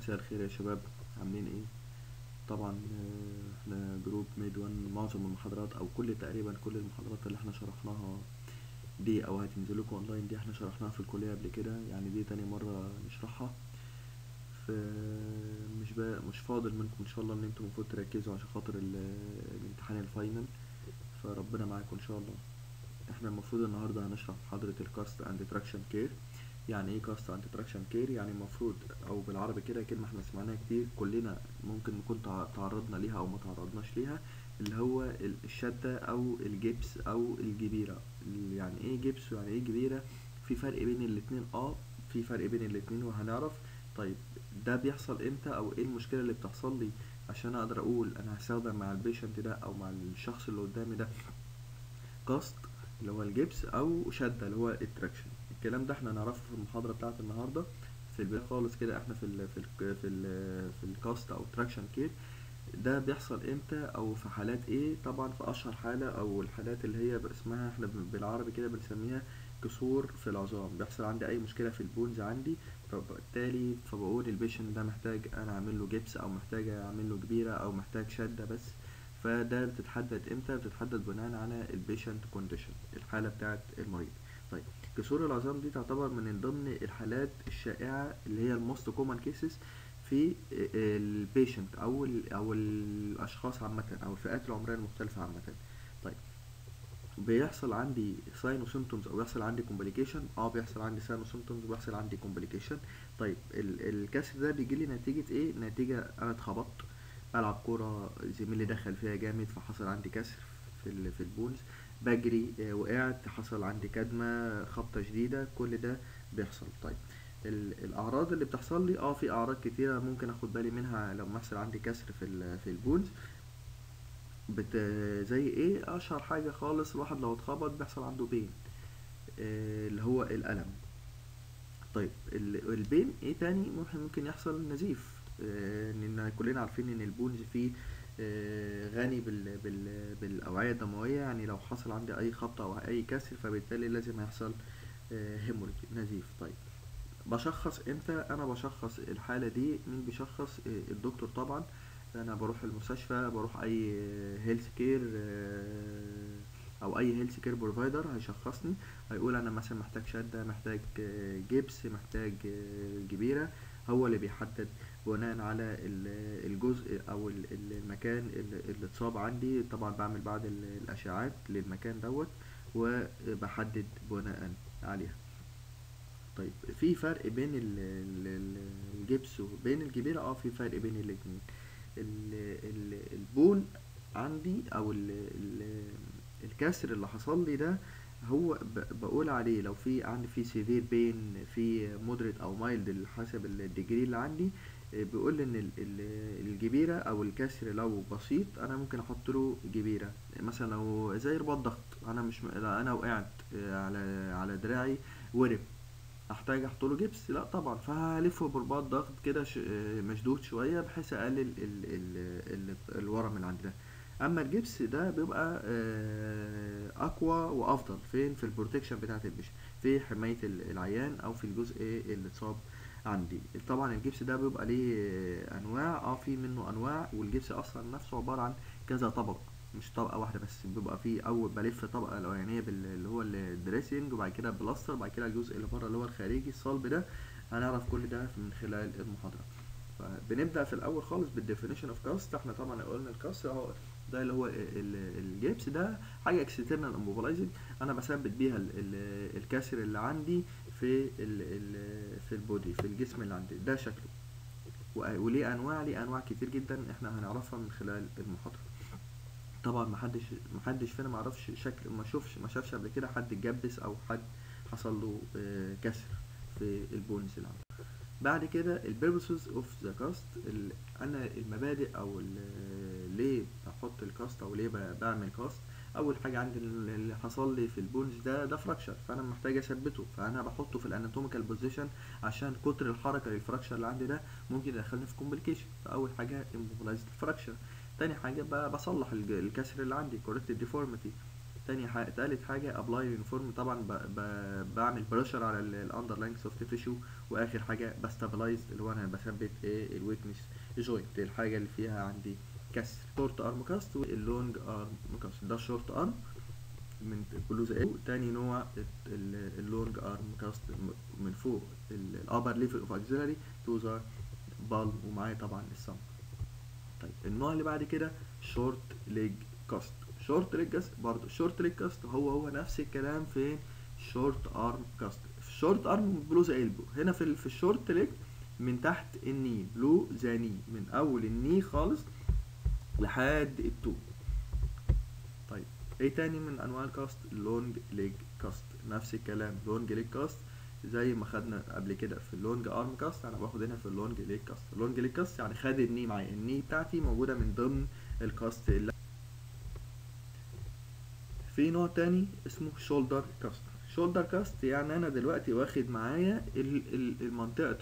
مساء الخير يا شباب عاملين ايه طبعا آه، احنا جروب ميد وان معظم المحاضرات او كل تقريبا كل المحاضرات اللي احنا شرحناها دي او هتنزل لكم اونلاين دي احنا شرحناها في الكليه قبل كده يعني دي تاني مره نشرحها ف مش بقى مش فاضل منكم ان شاء الله ان انتم المفروض تركزوا عشان خاطر ال- الامتحان الفاينل فربنا معاكم ان شاء الله احنا المفروض النهارده هنشرح محاضره الكاست اند تراكشن كير يعني ايه كاست اند تراكشن كير يعني المفروض او بالعربي كده كلمه احنا سمعناها كتير كلنا ممكن نكون تع- تعرضنا ليها او ما تعرضناش ليها اللي هو ال- الشده او الجبس او الجبيره ال- يعني ايه جبس ويعني ايه جبيره في فرق بين الاتنين اه في فرق بين الاتنين وهنعرف طيب ده بيحصل امتى او ايه المشكله اللي بتحصل لي عشان اقدر اقول انا هستخدم مع البيشنت ده او مع الشخص اللي قدامي ده كاست اللي هو الجبس او شده اللي هو التراكشن الكلام ده احنا نعرفه في المحاضره بتاعه النهارده في البدايه خالص كده احنا في ال في ال في ال في الكاست او تراكشن كير ده بيحصل امتى او في حالات ايه طبعا في اشهر حاله او الحالات اللي هي اسمها احنا بن- بالعربي كده بنسميها كسور في العظام بيحصل عندي اي مشكله في البونز عندي فبالتالي فبقول البيشنت ده محتاج انا اعمل له جبس او محتاج اعمل له كبيره او محتاج شده بس فده بتتحدد امتى بتتحدد بناء على البيشنت كونديشن الحاله بتاعه المريض طيب كسور العظام دي تعتبر من ضمن الحالات الشائعه اللي هي الموست كومن كيسز في البيشنت او ال او الاشخاص عامه او الفئات العمريه المختلفه عامه طيب بيحصل عندي ساين وسيمتومز او يحصل عندي كومبليكيشن اه بيحصل عندي ساين وسيمتومز وبيحصل عندي كومبليكيشن طيب ال- الكسر ده بيجي لي نتيجه ايه نتيجه انا اتخبطت بلعب كوره زميلي دخل فيها جامد فحصل عندي كسر في ال- في البونز بجري آه، وقعت حصل عندي كدمه خبطه شديده كل ده بيحصل طيب ال- الاعراض اللي بتحصل لي اه في اعراض كتيره ممكن اخد بالي منها لما يحصل عندي كسر في ال- في البونز بت... زي ايه اشهر حاجه خالص الواحد لو اتخبط بيحصل عنده بين آه، اللي هو الالم طيب ال- البين ايه تاني ممكن ممكن يحصل نزيف آه، لان كلنا عارفين ان البونز فيه آه، غني بال بال بالاوعيه الدمويه يعني لو حصل عندي اي خبطه او اي كسر فبالتالي لازم يحصل هيموريج نزيف طيب بشخص امتى انا بشخص الحاله دي مين بيشخص آه، الدكتور طبعا انا بروح المستشفى بروح اي هيلث كير او اي هيلث كير بروفايدر هيشخصني هيقول انا مثلا محتاج شده محتاج آه، جبس محتاج آه، جبيره هو اللي بيحدد بناء على ال- الجزء او ال- ال- المكان اللي اللي اتصاب عندي طبعا بعمل بعض ال- الاشعاعات للمكان دوت وبحدد بناء عليها طيب في فرق بين ال- ال- ال- الجبس وبين الجبيرة اه في فرق بين الاتنين ال- ال- البون عندي او ال ال الكسر اللي حصل لي ده هو ب- بقول عليه لو في عندي في سيفير بين في مودريت او مايلد حسب الديجري اللي عندي آه، بيقول ان ال- ال- الجبيرة او الكسر لو بسيط انا ممكن احط له جبيرة مثلا لو زي رباط ضغط انا مش م- لا، انا وقعت آه، على على دراعي ورم احتاج احط له جبس لا طبعا فهلفه برباط ضغط كده ش... آه، مشدود شويه بحيث اقلل ال... ال... ال... الورم اللي عندي ده اما الجبس ده بيبقى آه، اقوى وافضل فين في البروتكشن بتاعه البشر في حمايه ال- العيان او في الجزء اللي اتصاب عندي طبعا الجبس ده بيبقى ليه آه، انواع اه في منه انواع والجبس اصلا نفسه عباره عن كذا طبق مش طبقه واحده بس بيبقى فيه اول بلف الطبقه الاولانيه بال- اللي هو الدريسنج وبعد كده بلاستر وبعد كده الجزء اللي بره اللي هو الخارجي الصلب ده هنعرف كل ده من خلال المحاضره فبنبدا في الاول خالص بالديفينيشن اوف كاست احنا طبعا قلنا الكاست اهو ده اللي هو ال- ال- الجبس ده حاجه اكسترنال اموبلايزنج انا بثبت بيها ال- ال- الكسر اللي عندي في ال ال في البودي في الجسم اللي عندي ده شكله و- وليه انواع ليه انواع كتير جدا احنا هنعرفها من خلال المحاضره طبعا محدش محدش فينا ما يعرفش شكل ما شوفش ما شافش قبل كده حد اتجبس او حد حصل له آه، كسر في البونز اللي عنده بعد كده البيربسز اوف ذا كاست انا المبادئ او ال- ليه بحط الكاست او ليه ب- بعمل كاست اول حاجه عندي ال- اللي حصل لي في البونز ده ده فراكشر فانا محتاج اثبته فانا بحطه في الاناتوميكال بوزيشن عشان كتر الحركه للفراكشر اللي عندي ده ممكن يدخلني في كومبليكيشن فاول حاجه immobilized فراكشر تاني حاجه ب- بصلح الج- الكسر اللي عندي corrected deformity تاني حاجة تالت حاجة ابلاي يونيفورم طبعا ب... ب... بعمل بريشر على الاندرلاين سوفت تيشو واخر حاجة بستابلايز اللي هو انا بثبت ايه الويكنس جوينت الحاجة اللي فيها عندي كسر شورت ارم كاست واللونج ارم كاست ده الشورت ارم من بلوزة ايه تاني نوع اللونج ارم كاست من فوق الابر ليفل اوف اكسلري تو ذا بالم ومعايا طبعا السم طيب النوع اللي بعد كده شورت ليج كاست شورت ليج كاست برضه شورت ليج كاست هو هو نفس الكلام في شورت ارم كاست في شورت ارم بلوزة البو هنا في في الشورت ليج من تحت الني بلو ذا ني من اول الني خالص لحد التو طيب ايه تاني من انواع الكاست لونج ليج كاست نفس الكلام لونج ليج كاست زي ما خدنا قبل كده في اللونج ارم كاست انا باخد هنا في اللونج ليج كاست اللونج ليج كاست يعني خد الني معايا الني بتاعتي موجوده من ضمن الكاست اللي في نوع تاني اسمه شولدر كاست شولدر كاست يعني انا دلوقتي واخد معايا المنطقه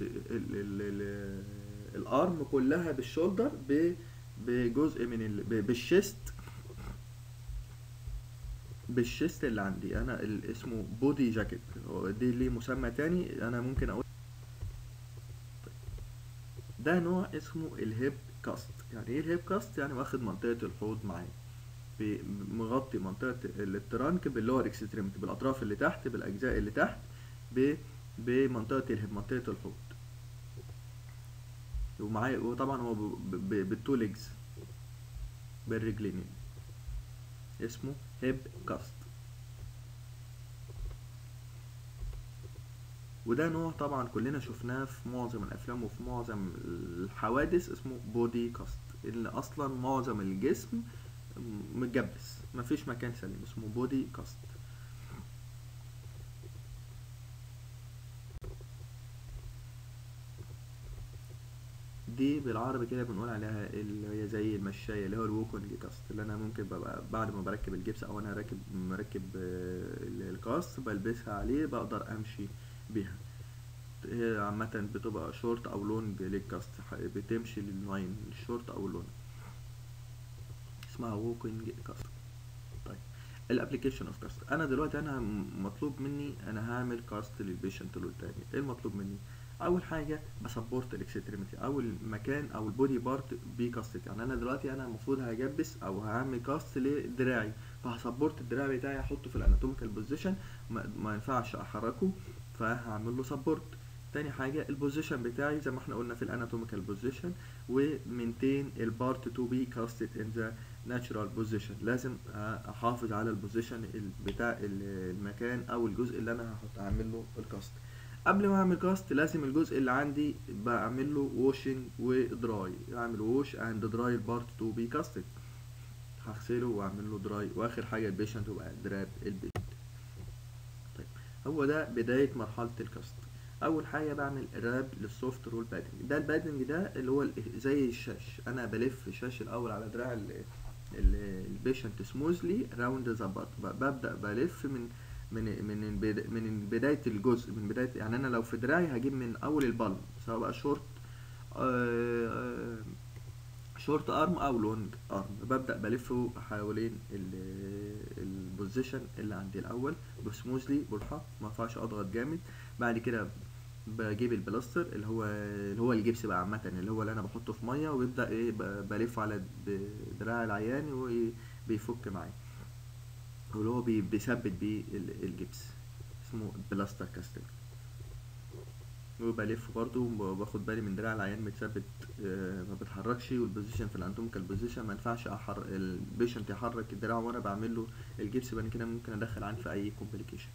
الارم كلها بالشولدر بجزء من ال... بالشيست بالشيست اللي عندي انا ال... اسمه بودي جاكيت دي ليه مسمى تاني انا ممكن اقول ده نوع اسمه الهيب كاست يعني ايه الهيب كاست يعني واخد منطقه الحوض معايا مغطي منطقه الترانك باللور اكستريمتي بالاطراف اللي تحت بالاجزاء اللي تحت ب... بمنطقه الهيب منطقه الحوض ومعايا وطبعا هو بالتو ليجز بالرجلين اسمه هيب كاست وده نوع طبعا كلنا شفناه في معظم الافلام وفي معظم الحوادث اسمه بودي كاست اللي اصلا معظم الجسم متجبس مفيش مكان سليم اسمه بودي كاست دي بالعربي كده بنقول عليها اللي هي زي المشاية اللي هو الووكونج كاست اللي انا ممكن ببقى بعد ما بركب الجبس او انا راكب مركب الكاست بلبسها عليه بقدر امشي بيها هي عامة بتبقى شورت او لونج ليج كاست بتمشي للنوعين الشورت او اللونج اسمها ووكينج كاست طيب الابلكيشن اوف كاست انا دلوقتي انا مطلوب مني انا هعمل كاست للبيشنت اللي قدامي ايه المطلوب مني اول حاجه بسبورت الاكستريميتي اول مكان او البودي بارت بيكاستد يعني انا دلوقتي انا المفروض هجبس او هعمل كاست لدراعي فهسبورت الدراع بتاعي احطه في الاناتوميكال بوزيشن ما, ما ينفعش احركه فهعمل له سبورت تاني حاجة البوزيشن بتاعي زي ما احنا قلنا في الاناتوميكال بوزيشن ومنتين البارت تو بي كاستد ان ذا ناتشورال بوزيشن لازم احافظ على البوزيشن بتاع المكان او الجزء اللي انا هحط اعمل له الكاست قبل ما اعمل كاست لازم الجزء اللي عندي بعمل له واشنج ودراي اعمل ووش اند دراي البارت تو بي كاستد هغسله واعمل له دراي واخر حاجه البيشنت يبقى دراب البيشنت طيب هو ده بدايه مرحله الكاست اول حاجه بعمل راب للسوفت رول بادنج ده البادنج ده اللي هو زي الشاش انا بلف الشاش الاول على دراع البيشنت سموزلي راوند ذا ببدا بلف من من من من بدايه الجزء من بدايه يعني انا لو في دراعي هجيب من اول البالم سواء بقى شورت شورت ارم او لونج ارم ببدا بلفه حوالين البوزيشن اللي عندي الاول بسموزلي بالراحه ما ينفعش اضغط جامد بعد كده بجيب البلاستر اللي هو اللي هو الجبس بقى عامه اللي هو اللي انا بحطه في ميه ويبدا ايه بلفه على دراع العيان وبيفك معايا واللي هو بيثبت بيه الجبس اسمه بلاستر كاستنج وبلف برضه وباخد بالي من دراع العيان متثبت آه ما بتحركش والبوزيشن في الاناتوميكال بوزيشن ما ينفعش احر البيشنت يحرك الدراع وانا بعمل له الجبس يبقى كده ممكن ادخل عين في اي كومبليكيشن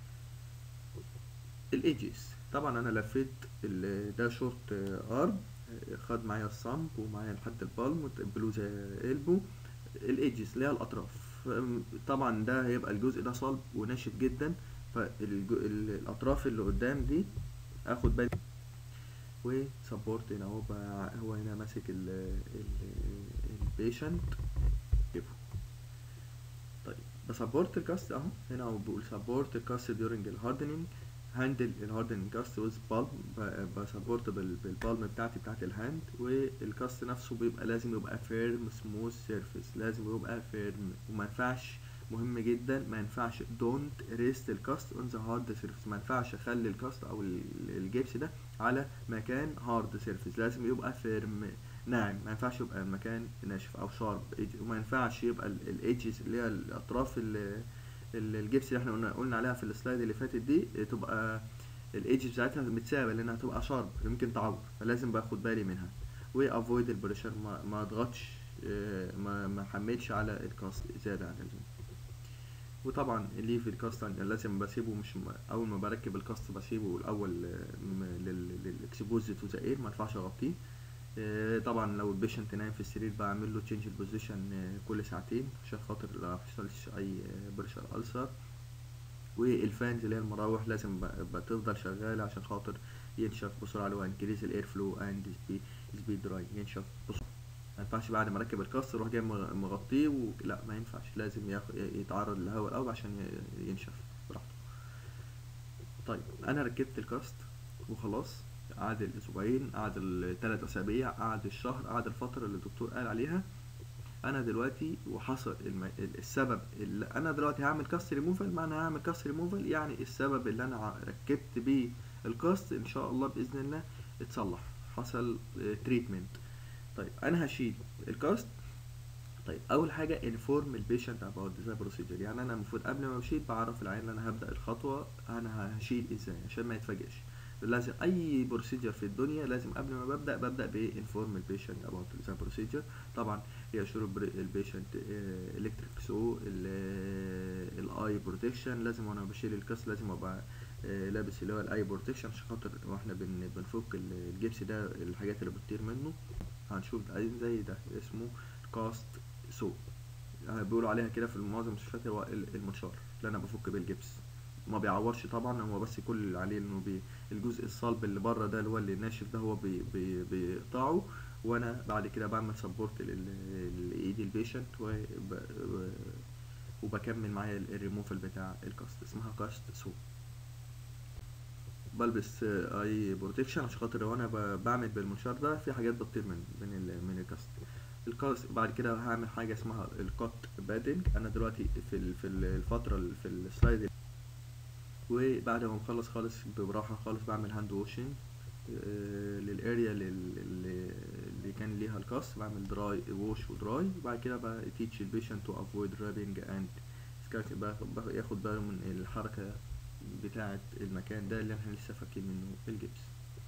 الايدجز طبعا انا لفيت ده شورت ارم خد معايا الصمب ومعايا لحد البالم بلوزة البو الايدجز اللي هي الاطراف طبعا ده هيبقى الجزء ده صلب وناشف جدا فالاطراف اللي قدام دي اخد بالي وسبورت هنا هو هو هنا ماسك البيشنت طيب بسبورت الكاست اهو هنا هو بيقول سبورت الكاست during الهاردنينج هاندل الهاردنينج كاست ويز بالم بسبورت بالبالم بتاعتي بتاعت الهاند والكاست نفسه بيبقى لازم يبقى فيرم سموث سيرفيس لازم يبقى فيرم وما ينفعش مهم جدا ما ينفعش دونت ريست الكاست اون ذا هارد سيرفيس ما ينفعش اخلي الكاست او ال- الجبس ده على مكان هارد سيرفيس لازم يبقى فيرم ناعم ما ينفعش يبقى مكان ناشف او شارب وما ينفعش يبقى الايدجز اللي هي الاطراف ال- ال- الجبس اللي احنا قلنا قلنا عليها في السلايد اللي فاتت دي تبقى الايدج بتاعتها متساويه لانها هتبقى شارب يمكن تعور فلازم باخد بالي منها وافويد البريشر ما ما اضغطش آه، ما ما حملش على الكاست زياده عن اللزوم وطبعا اللي في الكاست عن- لازم بسيبه مش م- اول ما بركب الكاست بسيبه الاول للاكسبوز تو ذا اير ما ينفعش اغطيه آه، طبعا لو البيشنت نايم في السرير بعمل له تشينج البوزيشن كل ساعتين عشان خاطر لا يحصلش اي بريشر ألسر والفانز اللي هي المراوح لازم ب- بتفضل شغالة عشان خاطر ينشف بسرعة اللي هو انكريز الاير فلو اند سبيد دراي ينشف بسرعة ما ينفعش بعد ما اركب الكاست اروح جاي مغ- مغطيه و... لا ما ينفعش لازم ياخد يتعرض للهواء الاول عشان ي- ينشف براحته طيب انا ركبت الكاست وخلاص قعد الاسبوعين قعد الثلاث اسابيع قعد الشهر قعد الفتره اللي الدكتور قال عليها انا دلوقتي وحصل الم... السبب اللي انا دلوقتي هعمل كاست ريموفال معنى هعمل كاست ريموفال يعني السبب اللي انا ع- ركبت بيه الكاست ان شاء الله باذن الله اتصلح حصل تريتمنت طيب انا هشيل الكاست طيب اول حاجه انفورم البيشنت اباوت ذا بروسيجر يعني انا المفروض قبل ما بشيل بعرف العيان ان انا هبدا الخطوه انا هشيل ازاي عشان ما يتفاجئش لازم اي بروسيجر في الدنيا لازم قبل ما ببدا ببدا بانفورم البيشنت اباوت ذا بروسيجر طبعا هي شروط البيشنت الكتريك سو الاي بروتكشن لازم وانا بشيل الكاس لازم ابقى آه، لابس اللي هو الاي بروتكشن عشان خاطر واحنا بن- بنفك ال- الجبس ده الحاجات اللي بتطير منه هنشوف ده زي ده اسمه كاست سو يعني بيقولوا عليها كده في معظم المستشفيات هو ال- المنشار اللي انا بفك بيه الجبس ما بيعورش طبعا هو بس كل اللي عليه انه بي الجزء الصلب اللي بره ده اللي هو اللي ناشف ده هو بي بي بيقطعه وانا بعد كده بعمل سبورت لايدي البيشنت و ب- وبكمل معايا ال- الريموفال بتاع الكاست اسمها كاست سو بلبس آه، اي بروتكشن عشان خاطر وانا ب- بعمل بالمنشار ده في حاجات بتطير من من ال- من الكاست الكاست بعد كده هعمل حاجه اسمها الكات بادنج انا دلوقتي في ال- في ال- الفتره ال- في السلايد وبعد ما بخلص خالص براحه خالص بعمل هاند واشنج للاريا لل- اللي اللي كان ليها الكاست بعمل دراي ووش ودراي وبعد كده بقى تيتش البيشنت تو افويد رابنج اند ياخد باله من الحركه بتاعه المكان ده اللي احنا لسه فاكين منه الجبس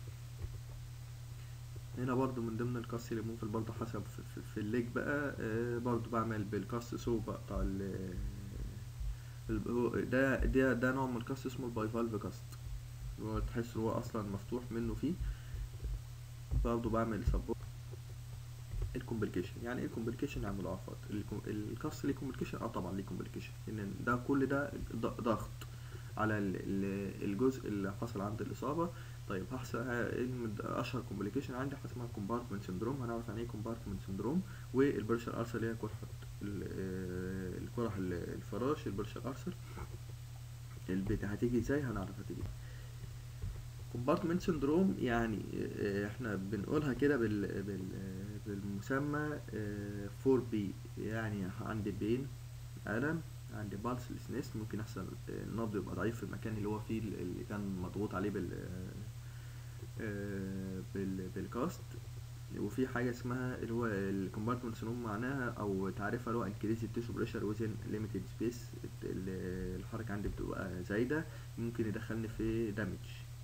هنا برضو من ضمن الكاست ريموفال برضو حسب في, في, في الليج بقى آه برضو بعمل بالكاست سو بقطع ال ال- هو ده ده ده نوع من الكاست اسمه الباي فالف كاست هو تحس هو اصلا مفتوح منه فيه برضو بعمل سبورت الكومبليكيشن يعني ايه الكومبليكيشن يعني مضاعفات الكم- الكاست ليه كومبليكيشن اه طبعا ليه كومبليكيشن ان ده كل ده ض- ضغط على ال- ال- الجزء اللي حصل عند الاصابه طيب هحصل ايه المد- اشهر كومبليكيشن عندي حاجه اسمها كومبارتمنت سندروم هنعرف يعني ايه كومبارتمنت سندروم والبرشر ارسل اللي هي قرحه ال- آه، القرح ال- الفراش البرشر ارسل البيت هتيجي ازاي هنعرف هتيجي كومبارتمنت سندروم يعني آه، احنا بنقولها كده بال بال بالمسمى 4 بي يعني عندي بين ألم عندي بالس سنس ممكن يحصل آه، النبض يبقى ضعيف في المكان اللي هو فيه اللي كان مضغوط عليه بال آه، بال بالكاست وفي حاجة اسمها اللي هو الكومبارتمنت سندروم معناها أو تعريفها اللي هو انكريز التيشو بريشر وزن ليميتد سبيس الحركة عندي بتبقى زايدة ممكن يدخلني في دامج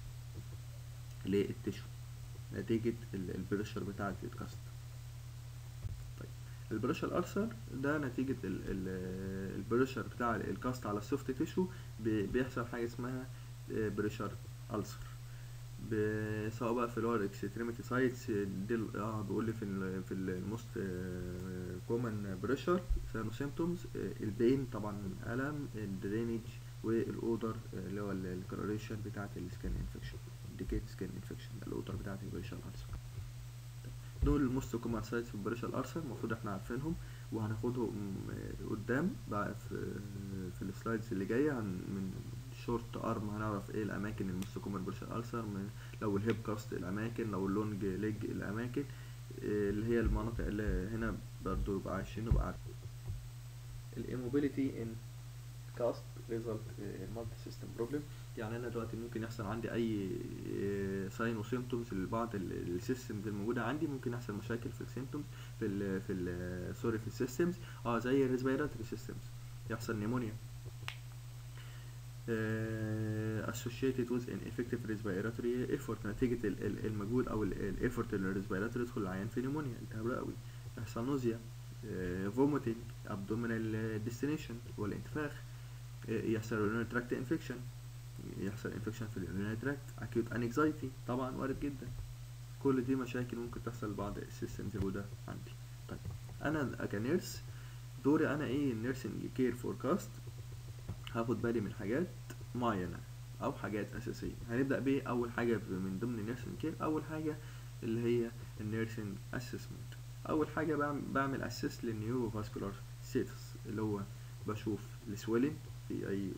للتيشو نتيجة ال- البريشر بتاع الكاست طيب البريشر ألسر ده نتيجة ال- ال- البريشر بتاع الكاست على السوفت تيشو بي- بيحصل حاجة اسمها بريشر ألسر ب- سواء بقى في اللور اكستريميتي سايتس دي ال- اه بيقول لي في ال في الموست كومن بريشر سانو سيمتومز البين طبعا الالم الدرينج والاودر آه، اللي هو الكراريشن بتاعه السكان انفكشن ديكيت سكان انفكشن الاودر بتاعه البريشر ألسر دول الموست كومن سايتس في البريشر ألسر المفروض احنا عارفينهم وهناخدهم آه، قدام بقى في في السلايدز اللي جايه عن من شورت ارم هنعرف ايه الاماكن الموست كومن بريشر ألسر من لو الهيب كاست الاماكن لو اللونج ليج الاماكن آه، اللي هي المناطق اللي هنا برضو يبقى عايشين نبقى عارفين الاموبيليتي ان كاست ريزلت مالتي سيستم بروبلم يعني انا دلوقتي ممكن يحصل عندي اي ساين وسيمتومز لبعض السيستمز الموجوده عندي ممكن يحصل مشاكل في السيمتومز في ال في ال سوري في السيستمز اه زي الريسبيراتوري سيستمز يحصل نيمونيا associated with ineffective respiratory effort نتيجة المجهود أو الإيفورت الريسبيراتوري يدخل العيان في نيمونيا التهاب رئوي يحصل نوزيا فوميتنج abdominal destination والانتفاخ يحصل urinary tract infection يحصل infection في urinary tract acute anxiety طبعا وارد جدا كل دي مشاكل ممكن تحصل لبعض السيستمز الموجودة عندي طيب أنا كنيرس دوري أنا إيه النيرسينج كير فوركاست هاخد بالي من حاجات معينة أو حاجات أساسية هنبدأ بإيه أول حاجة من ضمن النيرسينج كير أول حاجة اللي هي النيرسينج أسسمنت أول حاجة بعمل أسس للنيورو فاسكولار ستيتس اللي هو بشوف السويلين في أي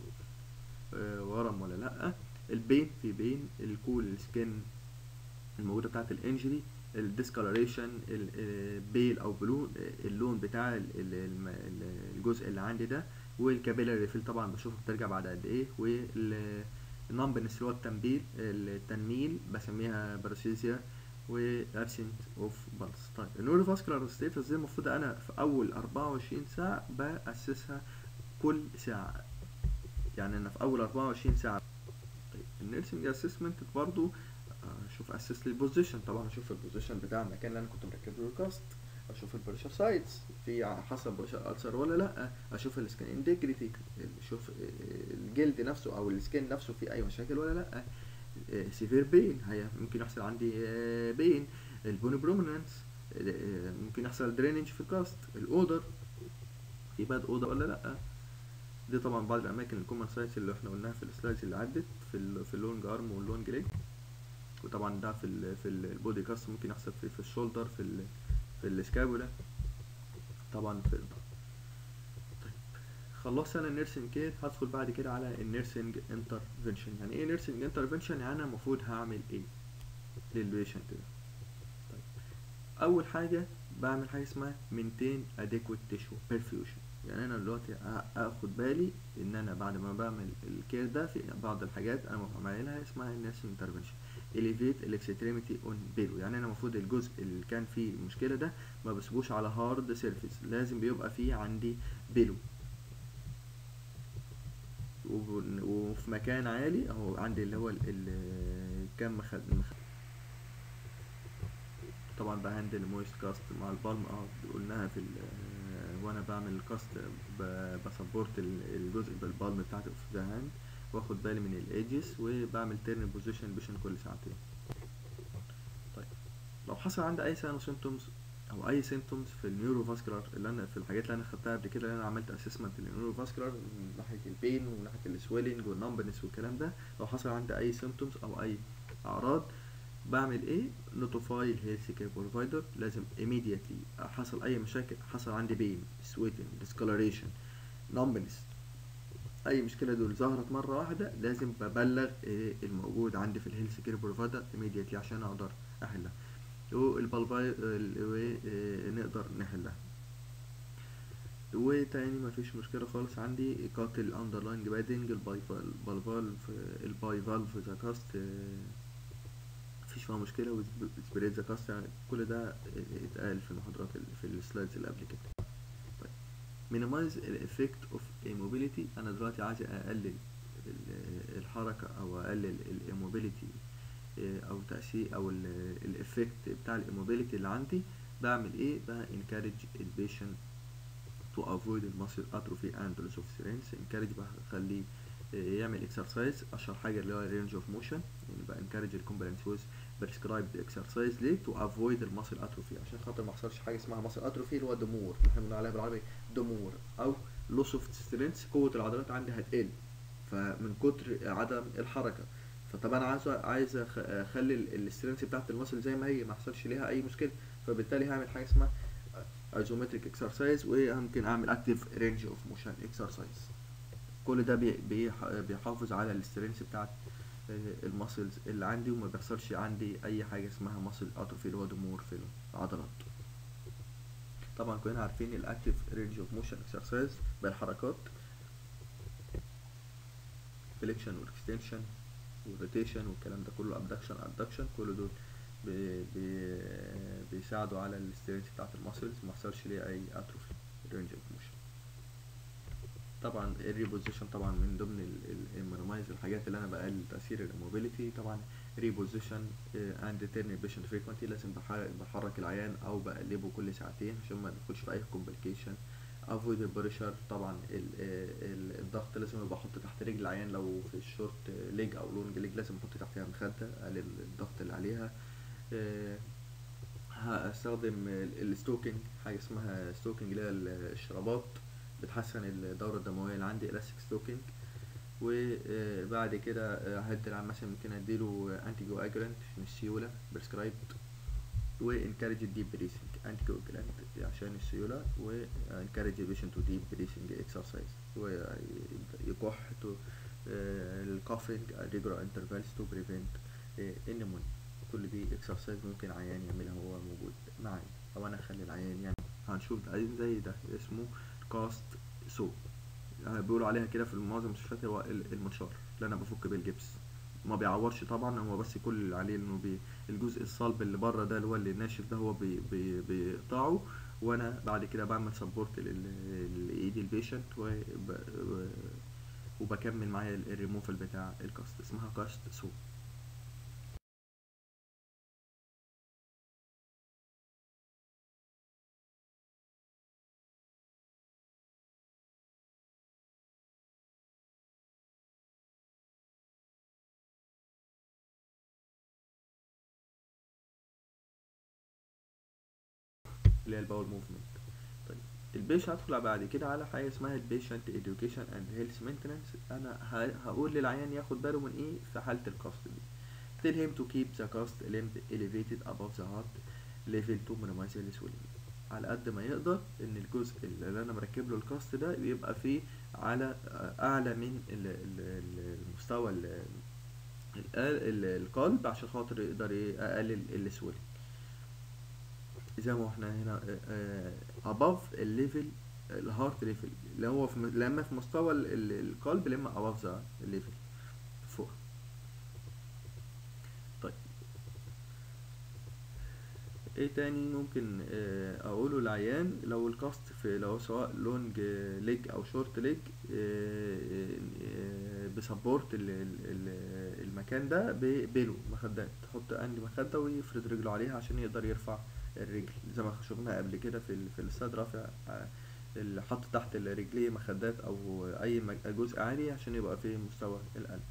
ورم ولا لأ البين في بين الكول السكن الموجودة بتاعت الانجري الديسكولريشن البيل او بلو اللون بتاع الجزء اللي عندي ده والكابيلاري ريفيل طبعا بشوفه بترجع بعد قد ايه والنمبنس اللي هو التنبيل التنميل بسميها باراسيزيا وابسنت اوف بالس طيب النورو فاسكولار ستيتس دي المفروض انا في اول 24 ساعه باسسها كل ساعه يعني انا في اول 24 ساعه طيب النيرسينج اسسمنت برضو اشوف اسس للبوزيشن طبعا اشوف البوزيشن بتاع المكان اللي انا كنت مركب له الكاست اشوف البريشر سايتس في حصل بريشر السر ولا لا اشوف السكن انتجريتي اشوف الجلد نفسه او السكن نفسه فيه اي مشاكل ولا لا سيفير بين هي ممكن يحصل عندي بين البوني برومينانس ممكن يحصل درينج في الكاست الاودر في باد اودر ولا لا دي طبعا بعض الاماكن الكومن سايتس اللي احنا قلناها في السلايدز اللي عدت في ال في اللونج ارم واللونج ليج وطبعا ده في ال في البودي كاست ممكن يحصل في, في الشولدر في ال في السكابولا طبعا في الظهر طيب خلصت انا النيرسينج كير هدخل بعد كده على النيرسينج انترفنشن يعني ايه نيرسينج انترفنشن يعني انا المفروض هعمل ايه للبيشنت ده طيب اول حاجه بعمل حاجه اسمها مينتين اديكويت تيشو بيرفيوجن يعني انا دلوقتي اخد بالي ان انا بعد ما بعمل الكير ده في بعض الحاجات انا بعملها اسمها النيرسينج انترفنشن elevate الاكستريميتي اون بيلو يعني انا المفروض الجزء اللي كان فيه المشكله ده ما بسيبوش على هارد سيرفيس لازم بيبقى فيه عندي بيلو وفي مكان عالي اهو عندي اللي هو كام مخد طبعا بهندل مويست كاست مع البالم اه قلناها في وانا بعمل الكاست بسبورت الجزء بالبالم بتاعتي في ذا هاند واخد بالي من الايدجز وبعمل تيرن بوزيشن بيشن كل ساعتين طيب لو حصل عندي اي ساين سيمتومز او اي سيمتومز في النيورو فاسكولار اللي انا في الحاجات اللي انا خدتها قبل كده اللي انا عملت اسسمنت للنيورو فاسكولار من ناحيه البين ومن ناحيه السويلنج والنمبنس والكلام ده لو حصل عندي اي سيمتومز او اي اعراض بعمل ايه نوتيفاي الهيلث كير بروفايدر لازم immediately حصل اي مشاكل حصل عندي بين سويتنج ديسكولريشن نمبنس اي مشكله دول ظهرت مره واحده لازم ببلغ إيه الموجود عندي في الهيلث كير بروفايدر immediately عشان اقدر احلها والبلفاي نقدر نحلها وتاني مفيش مشكله خالص عندي قاتل الاندرلاين بادنج الباي فالف الباي فالف ذا كاست مفيش فيها مشكله وسبريت ذا كاست يعني كل ده اتقال في المحاضرات في السلايدز اللي قبل كده طيب minimize الافكت اوف immobility انا دلوقتي عايز اقلل الحركه او اقلل الاموبيليتي او تاثير او الافكت بتاع الاموبيليتي اللي عندي بعمل ايه بانكارج البيشنت to avoid الماسل atrophy and loss of strength encourage بخليه يعمل اكسرسايز اشهر حاجه اللي هو رينج اوف موشن يعني بانكارج الكومبلنس ويز بريسكرايبد اكسرسايز ليه تو افويد الماسل اتروفي عشان خاطر ما يحصلش حاجه اسمها ماسل اتروفي اللي هو دمور اللي احنا بنقول عليها بالعربي دمور او لوس اوف سترينث قوه العضلات عندي هتقل فمن كتر عدم الحركه فطبعا انا عايز عايز اخلي السترينث بتاعت الماسل زي ما هي ما يحصلش ليها اي مشكله فبالتالي هعمل حاجه اسمها ايزومتريك اكسرسايز وممكن اعمل اكتيف رينج اوف موشن اكسرسايز كل ده بيحافظ على السترينث بتاعت الماسلز اللي عندي وما بيحصلش عندي اي حاجه اسمها ماسل اتروفي اللي هو ضمور في العضلات طبعا كلنا عارفين الاكتيف رينج اوف موشن اكسرسايز بالحركات فليكشن والاكستنشن والروتيشن والكلام ده كله ابدكشن ادكشن كل دول بي بي بيساعدوا على الاسترينث بتاعت الماسلز ما يحصلش ليه اي اتروفي رينج اوف موشن طبعا الريبوزيشن طبعا من ضمن المينيمايز الحاجات اللي انا بقلل تاثير الموبيليتي طبعا ريبوزيشن اند تيرن بيشنت فريكونتي لازم بحرك العيان او بقلبه كل ساعتين عشان ما ندخلش في اي كومبليكيشن افويد البريشر طبعا ال ال الضغط لازم يبقى احط تحت رجل العيان لو في الشورت ليج او لونج ليج لازم احط تحتها مخده اقلل الضغط اللي عليها أه هستخدم الستوكينج حاجه اسمها ستوكينج اللي هي الشرابات بتحسن الدورة الدموية اللي عندي الاستيك ستوكينج وبعد كده هدي العيان مثلا ممكن اديله انتي جو اجرانت عشان السيولة بريسكرايبد وانكارج الديب بريسنج انتي جو اجرانت عشان السيولة وانكارج البيشنت تو ديب بريسنج اكسرسايز ويكح تو الكافينج ريجولار انترفالز تو بريفنت النمونيا كل دي اكسرسايز ممكن عيان يعملها وهو موجود معايا او انا اخلي العيان يعني هنشوف ده زي ده اسمه كاست سو بيقولوا عليها كده في معظم المستشفيات هو المنشار اللي انا بفك بيه الجبس ما بيعورش طبعا هو بس كل اللي عليه انه بي الجزء الصلب اللي بره ده اللي هو اللي ناشف ده هو بي بي بيقطعه وانا بعد كده بعمل سبورت لايد البيشنت وبكمل معايا الريموفال بتاع الكاست اسمها كاست سو اللي هي الباول موفمنت طيب البيش هدخل بعد كده على حاجه اسمها البيشنت education اند هيلث مينتننس انا هقول للعيان ياخد باله من ايه في حاله الكاست دي tell him to keep the cast limb elevated above the heart level to minimize the swelling على قد ما يقدر ان الجزء اللي انا مركب له الكاست ده بيبقى فيه على اعلى من المستوى القلب عشان خاطر يقدر يقلل السويلنج زي ما احنا هنا above الليفل الهارت ليفل اللي هو في لما في مستوى القلب لما above ذا الليفل فوق طيب ايه تاني ممكن اقوله للعيان لو الكاست في لو سواء لونج ليج او شورت ليج بسبورت المكان ده ببيلو مخدات تحط عندي مخده ويفرد رجله عليها عشان يقدر يرفع الرجل زي ما شفنا قبل كده في في الاستاد رافع اللي حط تحت الرجليه مخدات او اي جزء عالي عشان يبقى فيه مستوى القلب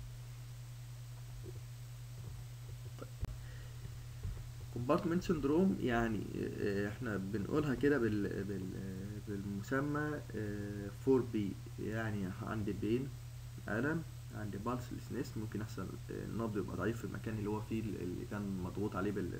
كومبارتمنت سندروم يعني احنا بنقولها كده بال بال بالمسمى 4 بي يعني عندي بين الم عندي بالسلسنس ممكن يحصل النبض يبقى ضعيف في المكان اللي هو فيه اللي كان مضغوط عليه بال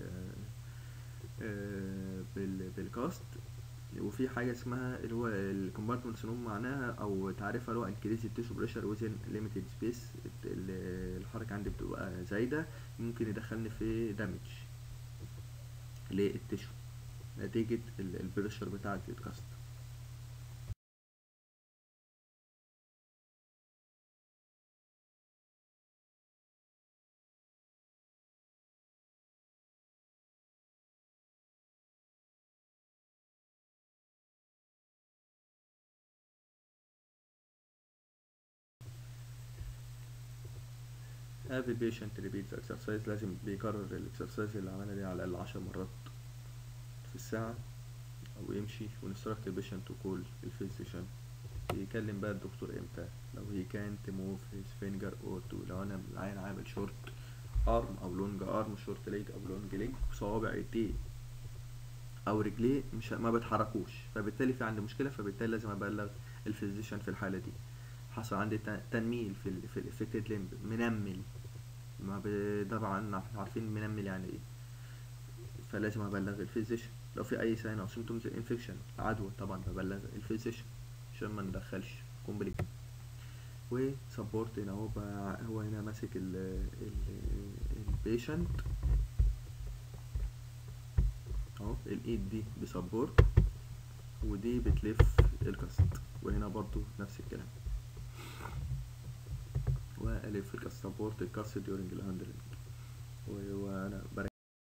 بال بالكاست وفي حاجه اسمها اللي هو الكومبارتمنت سينوم معناها او تعريفها اللي هو انكريز التيشو بريشر وزن ليميتد سبيس الحركه عندي بتبقى زايده ممكن يدخلني في دامج للتيشو نتيجه البريشر بتاع الكاست every patient repeats exercise لازم بيكرر الاكسرسايز اللي عملها دي على الأقل عشر مرات في الساعة أو يمشي ونستركت البيشنت تو كول الفيزيشن يكلم بقى الدكتور امتى لو هي كانت موف هيز فينجر اور تو لو انا العين عامل شورت ارم او لونج ارم شورت ليج او لونج ليج صوابع ايديه او رجليه مش ما بتحركوش فبالتالي في عندي مشكله فبالتالي لازم ابلغ الفيزيشن في الحاله دي حصل عندي تنميل في ال في الافكتد ليمب منمل ما طبعا احنا عارفين منمل يعني ايه فلازم ابلغ الفيزيشن لو في اي ساين او سيمتومز انفكشن عدوى طبعا ببلغ الفيزيشن عشان ما ندخلش كومبليك وسبورت هنا هو هو هنا ماسك ال البيشنت اهو الايد دي بسبورت ودي بتلف الكاست وهنا برضو نفس الكلام والف الكاست سبورت الكاست ديورنج الهاندلنج وانا بركب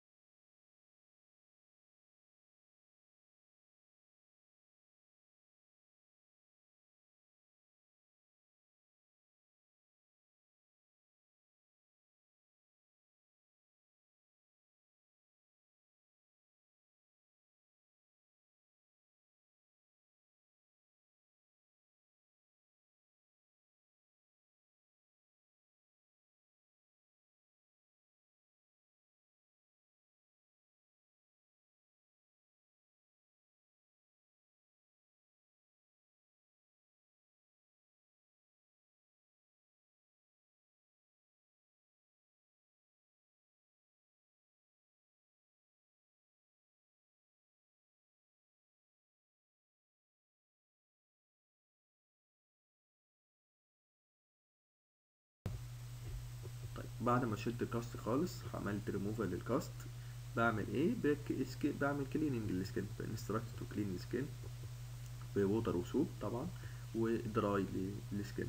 طيب بعد ما شلت الكاست خالص عملت ريموفال للكاست بعمل ايه بك اسكي بعمل كليننج للسكين انستراكت تو كلين السكين بوتر وسوب طبعا ودراي للسكين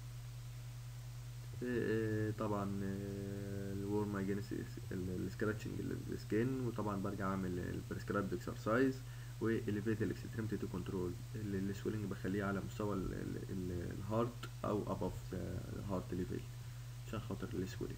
طبعا الورم اجينست السكراتشنج للسكين وطبعا برجع اعمل البريسكرايبد اكسرسايز واليفيت الاكستريمتي تو كنترول السويلنج بخليه على مستوى الهارت او اباف هارت ليفل عشان خاطر السويلنج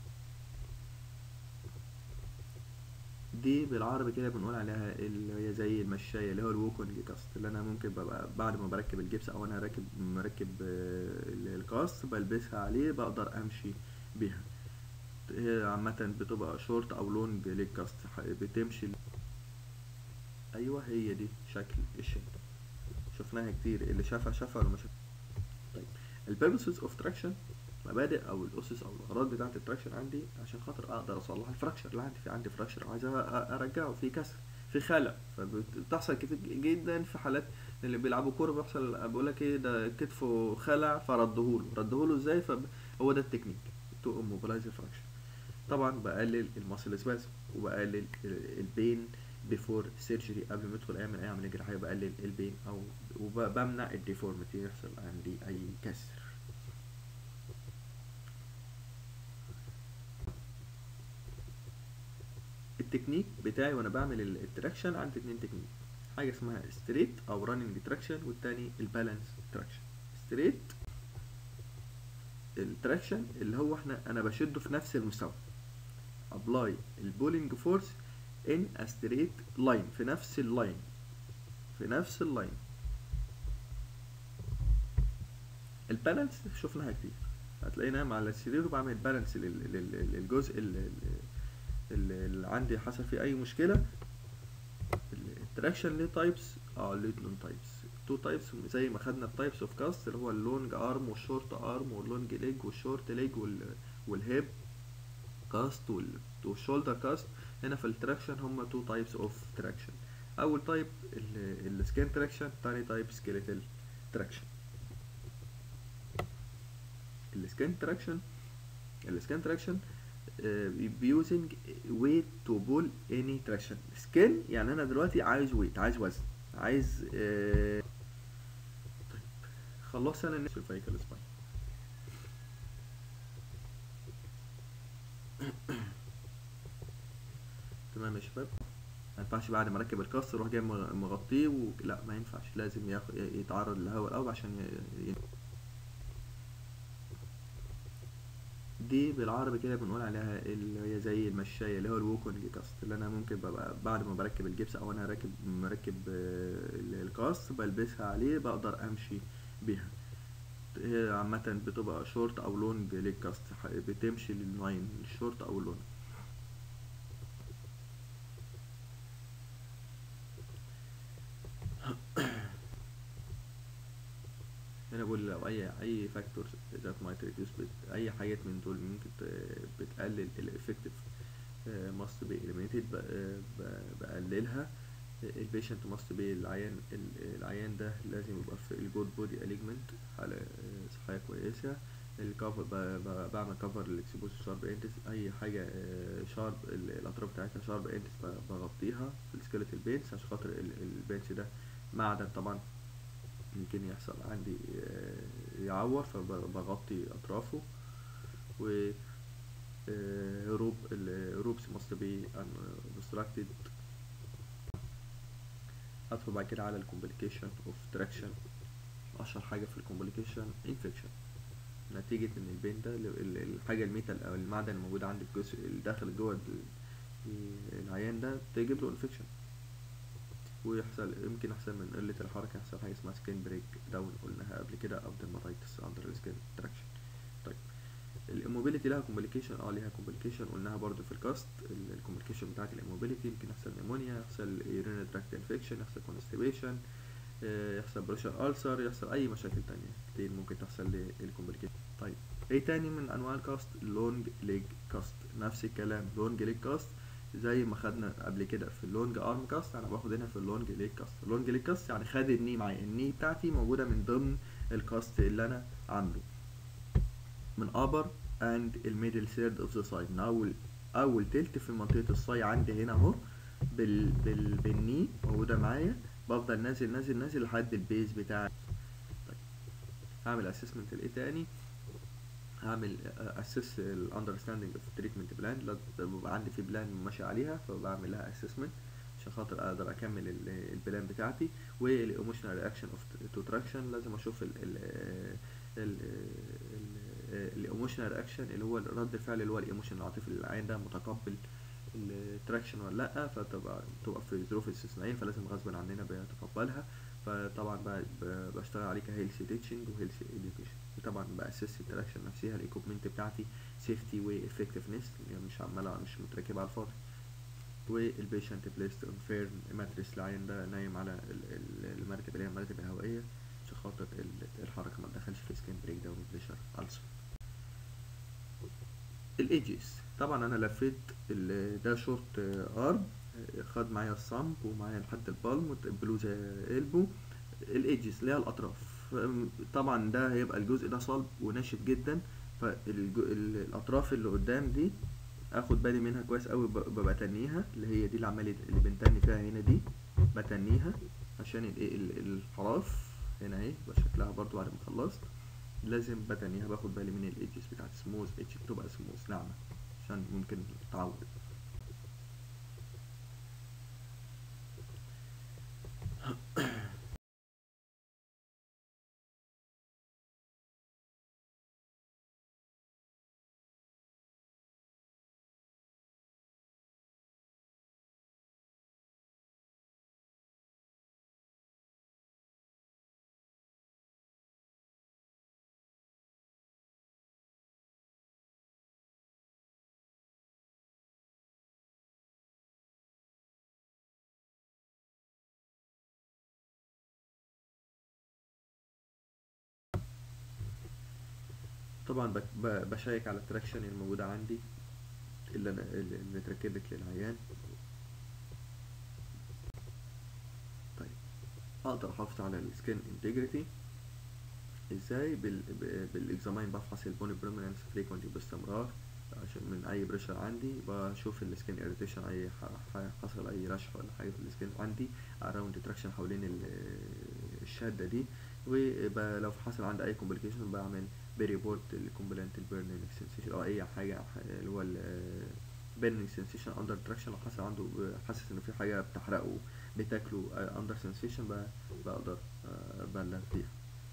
دي بالعربي كده بنقول عليها اللي هي زي المشاية اللي هو الووكونج كاست اللي انا ممكن ببقى بعد ما بركب الجبس او انا راكب مركب الكاست بلبسها عليه بقدر امشي بيها هي عامة بتبقى شورت او لونج للكاست بتمشي ايوه هي دي شكل الشد شفناها كتير اللي شافها شافها ولا ما شافها طيب البيربسز اوف تراكشن مبادئ او الاسس او الاغراض بتاعه التراكشن عندي عشان خاطر اقدر اصلح الفراكشر اللي عندي في عندي فراكشر عايز ارجعه في كسر في خلع فبتحصل كتير جدا في حالات اللي بيلعبوا كوره بيحصل بقول لك ايه ده كتفه خلع فردهوله ردهوله ازاي فهو ده التكنيك تو موبلايز الفراكشر طبعا بقلل الماسل سبازم وبقلل البين بيفور سيرجري قبل ما ادخل اعمل اي عمليه جراحيه بقلل البين او وبمنع الديفورميتي يحصل عندي اي كسر التكنيك بتاعي وانا بعمل التراكشن عندي اتنين تكنيك حاجه اسمها ستريت او راننج تراكشن والتاني البالانس تراكشن ستريت التراكشن اللي هو احنا انا بشده في نفس المستوى ابلاي البولينج فورس ان ستريت لاين في نفس اللاين في نفس اللاين البالانس شفناها كتير هتلاقينا مع السرير بعمل بالانس للجزء اللي عندي حصل فيه اي مشكله التراكشن ليه تايبس اه ليه نون تايبس تو تايبس زي ما خدنا التايبس اوف كاست اللي هو اللونج ارم والشورت ارم واللونج ليج والشورت ليج والهيب كاست والشولدر كاست هنا في التراكشن هما تو تايبس اوف تراكشن اول تايب السكين تراكشن تاني تايب سكيليتال تراكشن السكين تراكشن السكين تراكشن بيوزنج ويت تو بول اني تراكشن سكين يعني انا دلوقتي عايز ويت عايز وزن عايز آه طيب خلصنا الناس الفايكال سباين تمام يا شباب ما ينفعش بعد ما اركب الكاست اروح جاي مغطيه و... لا ما ينفعش لازم ياخد يتعرض للهواء الاول عشان ي... ي... دي بالعربي كده بنقول عليها اللي هي زي المشاية اللي هو الووكونج كاست اللي انا ممكن ببقى بعد ما بركب الجبس او انا راكب مركب الكاست بلبسها عليه بقدر امشي بيها هي عامة بتبقى شورت او لونج للكاست بتمشي للنوعين الشورت او اللونج هنا بقول لو اي اي فاكتورز ذات مايت ريديوس اي حاجات من دول ممكن بتقلل الافكتيف ماست بي اليمينيتد بقللها البيشنت ماست بي العيان العيان ده لازم يبقى في الجود بودي اليجمنت حاله صحيه كويسه الكفر بعمل كفر للاكسبوز شارب انتس اي حاجه شارب الاطراف بتاعتها شارب انتس بغطيها في السكيلت البينس عشان خاطر البينس ده معدن طبعا يمكن يحصل عندي يعور فبغطي اطرافه و روب الروبس must be obstructed ادخل بعد كده على الكومبليكيشن اوف تراكشن اشهر حاجه في الكومبليكيشن انفكشن نتيجة ان البين ده الحاجة الميتال او المعدن الموجود عند الجزء اللي داخل جوه العيان ده تجيب له انفكشن ويحصل يمكن يحصل من قلة الحركة يحصل حاجة اسمها سكين بريك داون قلناها قبل كده او ديرماتايتس اندر السكين تراكشن طيب الاموبيليتي لها كومبليكيشن اه ليها كومبليكيشن قلناها برضو في الكاست الكومبليكيشن بتاعت الاموبيليتي يمكن يحصل نيمونيا يحصل يورين تراكت انفكشن يحصل كونستيبيشن يحصل بريشر ألسر يحصل أي مشاكل تانية كتير ممكن تحصل للكومبليكيشن طيب ايه تاني من أنواع الكاست لونج ليج كاست نفس الكلام لونج ليج كاست زي ما خدنا قبل كده في اللونج ارم كاست انا باخد هنا في اللونج ليج كاست اللونج ليج كاست يعني خد الني معايا الني بتاعتي موجودة من ضمن الكاست اللي انا عامله من upper and الميدل third of the side من اول اول تلت في منطقة الصاي عندي هنا اهو بال بال بالني موجودة معايا بفضل نازل نازل نازل لحد البيز بتاعي طيب هعمل اسسمنت لايه تاني هعمل اسس الاندرستاندنج اوف تريتمنت بلان لازم يبقى عندي في بلان ماشي عليها فبعمل لها اسسمنت عشان خاطر اقدر اكمل البلان بتاعتي والايموشنال رياكشن اوف تو تراكشن لازم اشوف ال ال الايموشنال رياكشن اللي هو رد الفعل اللي هو الايموشن العاطفي العين ده متقبل التراكشن ولا لا فتبقى تبقى في ظروف استثنائيه فلازم غصبا عننا بنتقبلها فطبعا بقى بشتغل عليه كهيلثي تيتشنج وهيلثي اديوكيشن طبعا باسس التراكشن نفسها الايكوبمنت بتاعتي سيفتي وافكتفنس يعني مش عماله مش متركبه على الفاضي والبيشنت بليست اون فيرم ماتريس العين ده نايم على المرتبه اللي هي المرتبه الهوائيه عشان خاطر الحركه ما تدخلش في سكين بريك داون وبريشر ألسر الايدجز طبعا انا لفيت ده شورت ارم خد معايا الصمب ومعايا لحد البالم وتقبلوه زي قلبه الايدجز اللي هي الاطراف طبعا ده هيبقى الجزء ده صلب وناشف جدا فالاطراف اللي قدام دي اخد بالي منها كويس قوي ببقى تنيها اللي هي دي اللي عمال اللي بنتني فيها هنا دي بتنيها عشان الايه الحراف هنا اهي يبقى شكلها برضو بعد ما خلصت لازم بتنيها باخد بالي من الايدجز بتاعت سموث اتش تبقى سموث ناعمه عشان ممكن تعود طبعا بشيك على التراكشن الموجودة عندي اللي انا اللي اتركبت للعيان طيب اقدر احافظ على السكين انتجريتي ازاي بال بالاكزامين بفحص البوني بريمننس فريكونتي باستمرار عشان من اي بريشر عندي بشوف السكين اريتيشن اي حصل اي رشح ولا حاجه في السكين عندي اراوند تراكشن حوالين الشاده دي ولو حصل عندي اي كومبليكيشن بعمل بريبورت الكومبلنت البيرنينج سنسيشن او اي حاجه اللي هو البيرنينج سنسيشن اندر تراكشن لو حصل عنده حاسس ان في حاجه بتحرقه بتاكله اندر سنسيشن بقدر ابلغ فيها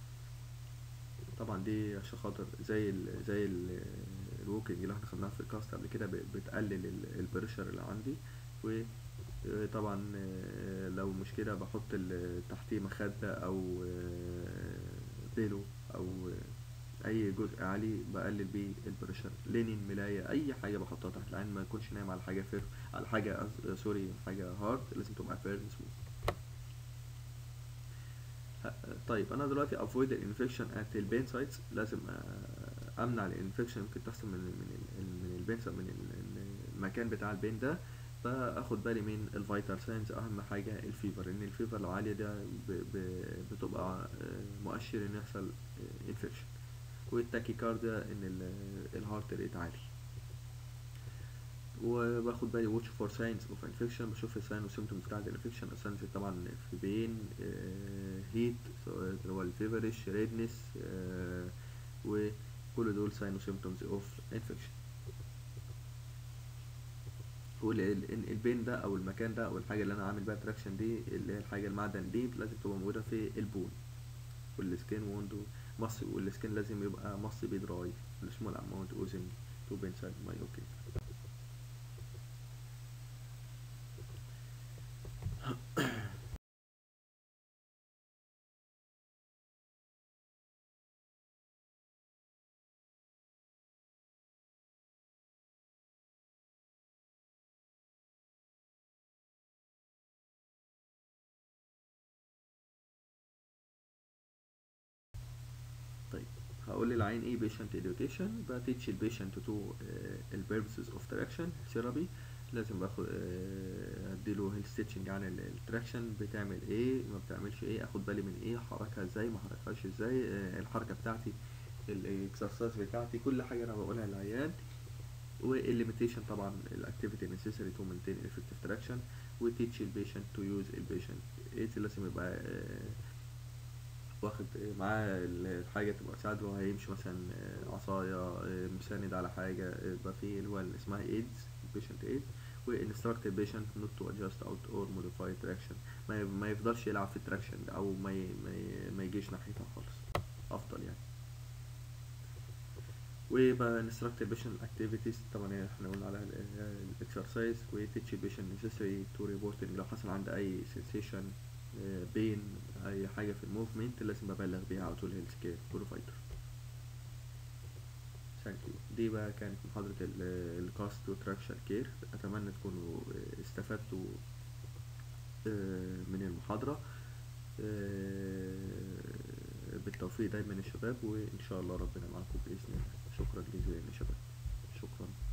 طبعا دي عشان خاطر زي ال زي ال الووكينج اللي احنا خدناها في الكاست قبل كده بتقلل البريشر اللي عندي وطبعا لو مشكله بحط تحتيه مخده او بيلو او اي جزء عالي بقلل بيه البريشر لينين ملاية اي حاجة بحطها تحت العين ما يكونش نايم على حاجة فير على حاجة سوري حاجة هارد لازم تبقى فيرم سموث طيب انا دلوقتي avoid الانفكشن at البين سايتس لازم امنع الانفكشن ممكن تحصل من من من البين من المكان بتاع البين ده باخد بالي من الفيتال ساينز اهم حاجه الفيفر ان الفيفر لو عاليه ده بتبقى مؤشر ان يحصل انفكشن والتاكيكارديا ان الهارت ريت عالي وباخد بالي واتش فور ساينز اوف انفكشن بشوف الساين والسيمتومز بتاعت الانفكشن الساينز طبعا في بين هيت اللي هو الفيفرش ريدنس و كل دول ساين وسيمتومز اوف انفكشن والبين ده او المكان ده او الحاجه اللي انا عامل بيها تراكشن دي اللي هي الحاجه المعدن دي لازم تبقى موجوده في البون والسكين ووند مص والسكين لازم يبقى مص بي دراي السمول اماونت اوزن تو بين سايد ماي اوكي طيب هقول للعين ايه patient education يبقى teach البيشنت to uh, ال purposes of traction therapy لازم باخد uh, اديله هيل ستيتشنج عن التراكشن بتعمل ايه ما بتعملش ايه اخد بالي من ايه حركها ازاي ما حركهاش ازاي uh, الحركه بتاعتي الاكسرسايز بتاعتي كل حاجه انا بقولها للعيان والليميتيشن طبعا الاكتيفيتي necessary to maintain effective traction وتيتش البيشنت to use البيشنت ايه لازم يبقى uh, واخد معاه الحاجة تبقى تساعده هيمشي مثلا عصاية مساند على حاجة يبقى في اللي هو اللي اسمها ايدز patient aid وانستراكت البيشنت نوت تو ادجست اوت اور موديفاي تراكشن ما يفضلش يلعب في التراكشن او ما ي... ما, ي... ما يجيش ناحيتها خالص افضل يعني ويبقى انستراكت البيشنت اكتيفيتيز طبعا احنا قلنا على الاكسرسايز وتيتش البيشنت نيسيسري تو ريبورتنج لو حصل عنده اي سensation بين اي حاجه في الموفمنت لازم ابلغ بيها على طول هيلث كير بروفايدر ثانك يو دي بقى كانت محاضره الكاست وتراكشن كير اتمنى تكونوا استفدتوا من المحاضره بالتوفيق دايما يا شباب وان شاء الله ربنا معاكم باذن الله شكرا جزيلا يا شباب شكرا